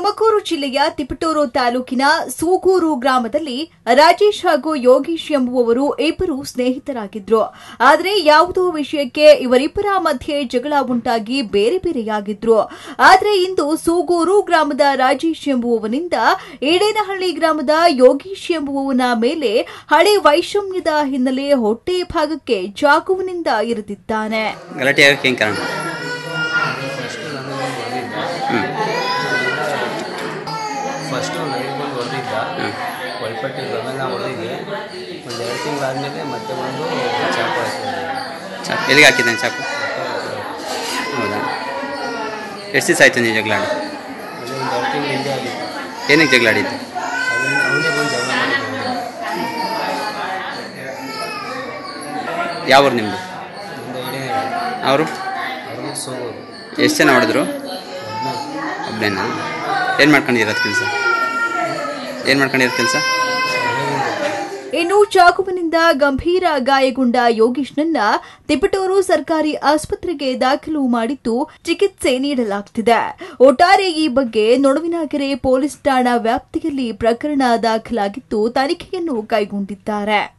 ತುಮಕೂರು ಜಿಲ್ಲೆಯ ತಿಪಟೂರು ತಾಲೂಕಿನ ಸೂಗೂರು ಗ್ರಾಮದಲ್ಲಿ ರಾಜೇಶ್ ಹಾಗೂ ಯೋಗೀಶ್ ಎಂಬುವವರು ಇಬ್ಬರು ಸ್ನೇಹಿತರಾಗಿದ್ರು ಆದರೆ ಯಾವುದೋ ವಿಷಯಕ್ಕೆ ಇವರಿಬ್ಬರ ಮಧ್ಯೆ ಜಗಳ ಉಂಟಾಗಿ ಬೇರೆ ಬೇರೆಯಾಗಿದ್ರು ಆದರೆ ಇಂದು ಸೂಗೂರು ಗ್ರಾಮದ ರಾಜೇಶ್ ಎಂಬುವವನಿಂದ ಈಡೇನಹಳ್ಳಿ ಗ್ರಾಮದ ಯೋಗೀಶ್ ಎಂಬುವವನ ಮೇಲೆ ಹಳೆ ವೈಷಮ್ಯದ ಹಿನ್ನೆಲೆ ಹೊಟ್ಟೆ ಭಾಗಕ್ಕೆ ಚಾಕುವಿನಿಂದ ಇರಿದಿದ್ದಾನೆ ಗಲಾಟೆ ಆಗಕ್ಕೆ ಏನು ಕಾರಣ ಫಸ್ಟು ನನಗೆ ಬಂದು ಹೊಡೆದಿದ್ದ ಒಳಪಟ್ಟಿದ್ದು ಆಮೇಲೆ ನಾವು ಹೊಡೆದಿದ್ದೆ ಒಂದು ಎರಡು ತಿಂಗಳಾದಮೇಲೆ ಮತ್ತೆ ಬಂದು ಚಾಕು ಹಾಕಿದ್ದೆ ಚಾಕು ಎಲ್ಲಿಗೆ ಹಾಕಿದ್ದಾನೆ ಚಾಕು ಹೌದಾ ಎಷ್ಟು ದಿವಸ ಆಯಿತು ನೀವು ಜಗಳ ಆಡಿ ಅದೇ ಒಂದು ಎರಡು ತಿಂಗಳು ಹಿಂದೆ ಆಗಿತ್ತು ಏನಕ್ಕೆ ಜಗಳ ಆಡಿದ್ದು ಅದನ್ನು ಅವನೇ ಬಂದು ಜಗಳ ಮಾಡಿದ್ದು ಯಾವ ಊರು ನಿಮ್ಮದು ಮುಂದೆ ಇಡೇ ಅವರು ಅವ್ರಿಗೂ ಸೋಗೋದು ಎಷ್ಟು ಜನ ಹೊಡೆದ್ರು ಒಬ್ಬನೇ ಒಬ್ಬನೇನಾ ಏನು ಮಾಡ್ಕೊಂಡಿರೋದು ಕೆಲಸ ಏನು ಮಾಡ್ಕೊಂಡಿರೋದು ಕೆಲಸ ಇನ್ನು ಚಾಕುವಿನಿಂದ ಗಂಭೀರ ಗಾಯಗೊಂಡ ಯೋಗೀಶ್ನನ್ನ ತಿಪಟೂರು ಸರ್ಕಾರಿ ಆಸ್ಪತ್ರೆಗೆ ದಾಖಲು ಮಾಡಿದ್ದು ಚಿಕಿತ್ಸೆ ನೀಡಲಾಗುತ್ತಿದೆ ಒಟ್ಟಾರೆ ಈ ಬಗ್ಗೆ ನೊಣವಿನಕೆರೆ ಪೊಲೀಸ್ ಠಾಣಾ ವ್ಯಾಪ್ತಿಯಲ್ಲಿ ಪ್ರಕರಣ ದಾಖಲಾಗಿದ್ದು ತನಿಖೆಯನ್ನು ಕೈಗೊಂಡಿದ್ದಾರೆ